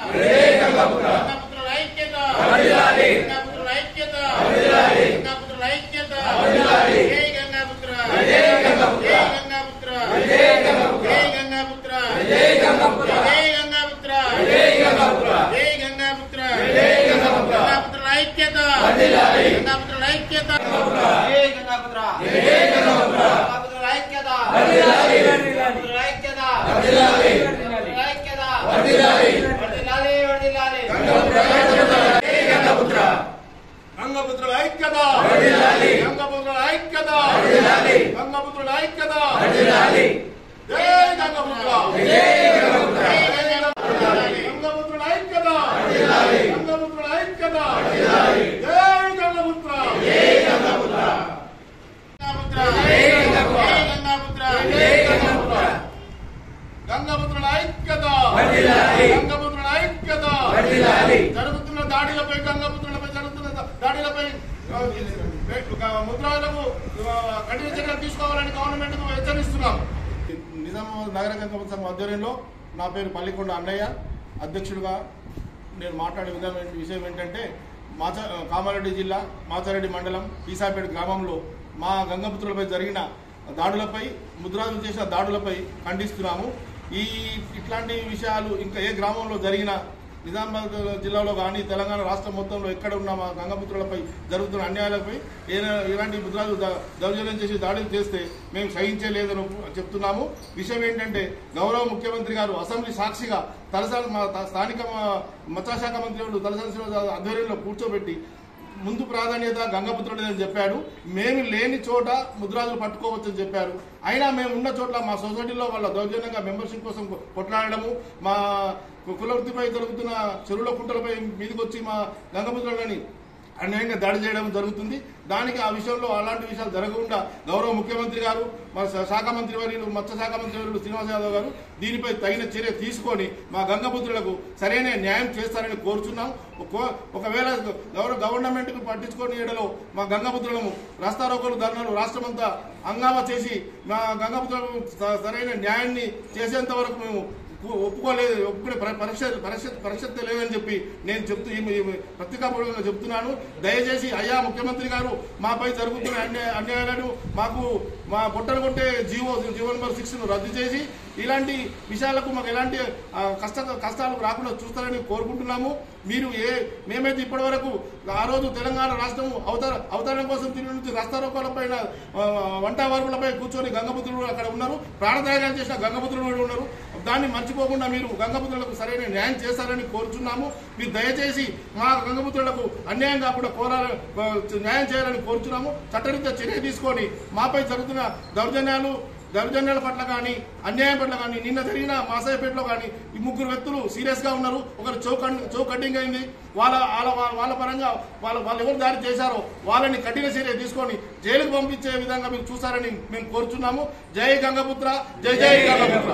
గంగాపుత్రుల ఐక్యత గంగాపుత్రుల ఐక్యత గంగాపుత్రుల ఐక్యత జై గంగాపుత్ర జై గంగాపుత్ర జై గంగాపుత్ర జై గంగాపుత్ర జై గంగాపుత్ర జై గంగాపుత్ర జై గంగాపుత్ర జై గంగాపుత్ర గంగాపుత్రుల ఐక్యత గంగాపుత్రుల ఐక్యత జై గంగాపుత్ర జై గంగాపుత్ర గంగాపుత్రుల ఐక్యత గంగాపుత్రుల ఐక్యత గంగాపుత్రుల ఐక్యత వర్ధిల్లాలి వర్ధిల్లాలి గంగపుత్రుల ఐక్యత గంగపుత్రుల ఐక్యత గంగపుత్రుల ఐక్యత జై గంగపుత్ర గంగపుత్రుల ఐక్యత గంగపుత్రుల ఐక్యత జై గంగపుత్ర గంగాపుత్ర జై గంగాపుత్ర జై గంగాపుత్ర గంగపుత్రుల ఐక్యత గంగపుత్రుల ఐక్యత జరుగుతున్న దాడిలపై గంగపుత్రులపై జరుగుతున్న దా- దాడిలపై ఆ, ఆ, ముద్రాలకు ఆ, కఠిన చర్యలు తీసుకోవాలని గవర్నమెంట్ కు హెచ్చరిస్తున్నాం నిజామాబాద్ నగర గంగపుత్ర సంఘం ఆధ్వర్యంలో నా పేరు పల్లికొండ అన్నయ్య అధ్యక్షుడిగా నేను మాట్లాడే విధానం ఏంటి- విషయం ఏంటంటే మాచ కామారెడ్డి జిల్లా మాచారెడ్డి మండలం ఈసాపేట గ్రామంలో మా గంగపుత్రులపై జరిగిన దాడులపై ముద్రాజులు చేసిన దాడులపై ఖండిస్తున్నాము ఈ ఇట్లాంటి విషయాలు ఇంకా ఏ గ్రామంలో జరిగిన నిజామాబాద్ జిల్లాలో కానీ తెలంగాణ రాష్ట్రం మొత్తంలో ఎక్కడ ఉన్న మా గంగపుత్రులపై జరుగుతున్న అన్యాయాలపై ఏ- ఎలాంటి ముద్రాలు ద- దౌర్జన్యం చేసి దాడులు చేస్తే మేము సహించలేదని చెప్తున్నాము విషయం ఏంటంటే గౌరవ ముఖ్యమంత్రి గారు అసెంబ్లీ సాక్షిగా తలసాని మా త- స్థానిక మా- మత్స్యశాఖ మంత్రి తలసాని శ్రీనివాస ఆధ్వర్యంలో కూర్చోబెట్టి ముందు ప్రాధాన్యత గంగపుత్రుడు అని చెప్పాడు మేము లేని చోట ముద్రాజులు పట్టుకోవచ్చని చెప్పారు అయినా మేము ఉన్న చోట్ల మా సొసైటీలో వాళ్ళ దౌర్జన్యంగా మెంబర్షిప్ కోసం కొ- కొట్లాడడము మా కు- కుల వృత్తిపై జరుగుతున్న చెరువుల కుంటలపై మీదకి వచ్చి మా గంగపుత్రులని అన్యాయంగా దాడి చేయడం జరుగుతుంది దానికి ఆ విషయంలో అలాంటి విషయాలు జరగకుండా గౌరవ ముఖ్యమంత్రి గారు మా శా- శాఖ మంత్రి వర్యులు మత్స్య శాఖ మంత్రి వర్యులు శ్రీనివాస్ యాదవ్ గారు దీనిపై తగిన చర్య తీసుకొని మా గంగపుత్రులకు సరైన న్యాయం చేస్తారని కోరుచున్నాం ఒక- ఒకవేళ గౌరవ గవర్నమెంట్ కు పట్టించుకొని ఏడలో మా గంగపుత్రులను రాస్తారోకోలు ధర్నాలు రాష్ట్రమంతా హంగామా చేసి మా గంగపుత్రులకు స- సరైన న్యాయాన్ని చేసేంత వరకు మేము ఒప్పు- ఒప్పుకోలేదు ఒప్పుకునే పరి- పరీక్ష పరీక్ష పరిస్థితి లేదని చెప్పి నేను చెప్తూ ఈ- ఈ పత్రికాపూర్వకంగా చెప్తున్నాను దయచేసి అయ్యా ముఖ్యమంత్రి గారు మాపై జరుగుతున్న అన్యాయ అన్యాయాలను మాకు మా పొట్టలు కొట్టే జీవో జీవో నెంబర్ సిక్స్ ను రద్దు చేసి ఇలాంటి విషయాలకు మాకు ఎలాంటి ఆ, కష్ట కష్టాలు రాకుండా చూస్తారని కోరుకుంటున్నాము మీరు ఏ మేమైతే ఇప్పటి వరకు ఆ రోజు తెలంగాణ రాష్ట్రం అవతర అవతరణ కోసం తిరిగి నుంచి రస్తారోకాల పైన ఆ, వంట వార్పులపై కూర్చొని గంగపుత్రులు అక్కడ ఉన్నారు ప్రాణత్యాగాలు చేసిన గంగపుత్రులు కూడా ఉన్నారు దాన్ని మర్చిపోకుండా మీరు గంగపుత్రులకు సరైన న్యాయం చేస్తారని కోరుచున్నాము మీరు దయచేసి మా గంగపుత్రులకు అన్యాయం కాకుండా కోరాల న్యాయం చేయాలని కోరుచున్నాము చట్టరీత్యా చర్య తీసుకొని మాపై జరుగుతున్న దౌర్జన్యాలు దౌర్జన్యాల పట్ల కానీ అన్యాయం పట్ల కానీ నిన్న జరిగిన మాసాయిపేటలో కానీ ఈ ముగ్గురు వ్యక్తులు సీరియస్ గా ఉన్నారు ఒకరు చౌ చౌ కటింగ్ అయింది వాళ్ళ వాళ్ళ వాళ్ళ పరంగా వాళ్ళ వాళ్ళు ఎవరు దాడి చేశారో వాళ్ళని కఠిన చర్య తీసుకొని జైలుకు పంపించే విధంగా మీరు చూస్తారని మేము కోరుచున్నాము జై గంగపుత్ర జై జై గంగపుత్ర